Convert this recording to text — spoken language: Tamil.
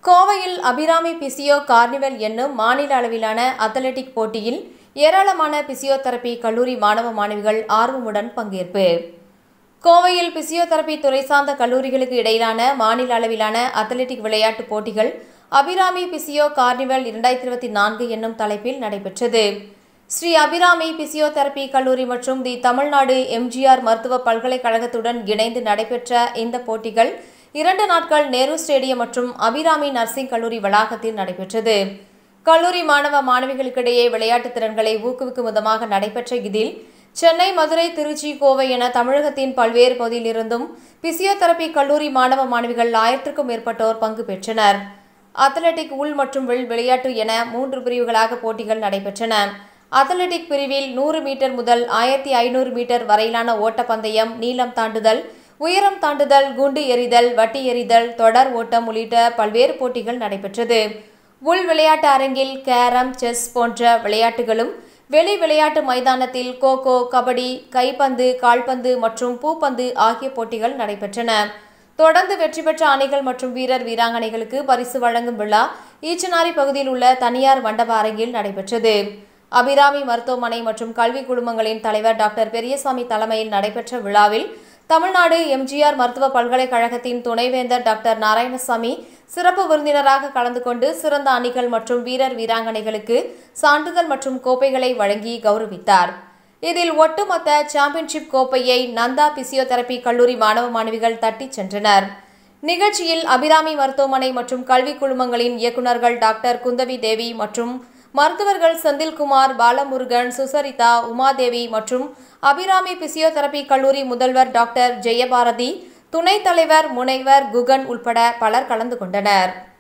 கோவையில் அபிராமி பிசியோ கார்னிவல் என்னும் மாநில அளவிலான அத்லெட்டிக் போட்டியில் ஏராளமான பிசியோதெரபி கல்லூரி மாணவ மாணவிகள் ஆர்வமுடன் பங்கேற்பு கோவையில் பிசியோதெரபி துறை சார்ந்த கல்லூரிகளுக்கு இடையிலான மாநில அளவிலான அத்லெட்டிக் விளையாட்டுப் போட்டிகள் அபிராமி பிசியோ கார்னிவல் இரண்டாயிரத்தி இருபத்தி நான்கு என்னும் தலைப்பில் நடைபெற்றது ஸ்ரீ அபிராமி பிசியோதெரபி கல்லூரி மற்றும் தி தமிழ்நாடு எம்ஜிஆர் மருத்துவ பல்கலைக்கழகத்துடன் இணைந்து நடைபெற்ற இந்த போட்டிகள் இரண்டு நாட்கள் நேரு ஸ்டேடியம் மற்றும் அபிராமி நர்சிங் கல்லூரி வளாகத்தில் நடைபெற்றது கல்லூரி மாணவ மாணவிகளுக்கிடையே விளையாட்டுத் திறன்களை ஊக்குவிக்கும் விதமாக நடைபெற்ற இதில் சென்னை மதுரை திருச்சி கோவை என தமிழகத்தின் பல்வேறு பகுதியிலிருந்தும் பிசியோதெரபி கல்லூரி மாணவ மாணவிகள் ஆயிரத்திற்கும் மேற்பட்டோர் பங்கு பெற்றனர் அத்லெட்டிக் உள் மற்றும் வெளி விளையாட்டு என மூன்று பிரிவுகளாக போட்டிகள் நடைபெற்றன அத்லெட்டிக் பிரிவில் நூறு மீட்டர் முதல் ஆயிரத்தி ஐநூறு மீட்டர் வரையிலான ஓட்டப்பந்தயம் நீளம் தாண்டுதல் உயரம் தாண்டுதல் குண்டு எறிதல் வட்டி எறிதல் தொடர் ஓட்டம் உள்ளிட்ட பல்வேறு போட்டிகள் நடைபெற்றது உள் விளையாட்டு அரங்கில் கேரம் செஸ் போன்ற விளையாட்டுகளும் வெளி விளையாட்டு மைதானத்தில் கோகோ கபடி கைப்பந்து கால்பந்து மற்றும் பூப்பந்து ஆகிய போட்டிகள் நடைபெற்றன தொடர்ந்து வெற்றி பெற்ற அணிகள் மற்றும் வீரர் வீராங்கனைகளுக்கு பரிசு வழங்கும் விழா ஈச்சனாரி பகுதியில் உள்ள தனியார் மண்டப அரங்கில் நடைபெற்றது அபிராமி மருத்துவமனை மற்றும் கல்வி குழுமங்களின் தலைவர் டாக்டர் பெரியசாமி தலைமையில் நடைபெற்ற விழாவில் தமிழ்நாடு எம்ஜிஆர் மருத்துவ பல்கலைக்கழகத்தின் துணைவேந்தர் டாக்டர் நாராயணசாமி சிறப்பு விருந்தினராக கலந்து கொண்டு சிறந்த அணிகள் மற்றும் வீரர் வீராங்கனைகளுக்கு சான்றிதழ் மற்றும் கோப்பைகளை வழங்கி கௌரவித்தார் இதில் ஒட்டுமொத்த சாம்பியன்ஷிப் கோப்பையை நந்தா பிசியோதெரபி கல்லூரி மாணவ மாணவிகள் தட்டிச் சென்றனர் நிகழ்ச்சியில் அபிராமி மருத்துவமனை மற்றும் கல்வி குழுமங்களின் இயக்குநர்கள் டாக்டர் குந்தவி தேவி மற்றும் மருத்துவர்கள் செந்தில்குமார் பாலமுருகன் சுசரிதா உமாதேவி மற்றும் அபிராமி பிசியோதெரபி கல்லூரி முதல்வர் டாக்டர் ஜெயபாரதி துணைத் தலைவர் முனைவர் குகன் உட்பட பலர் கலந்து கொண்டனர்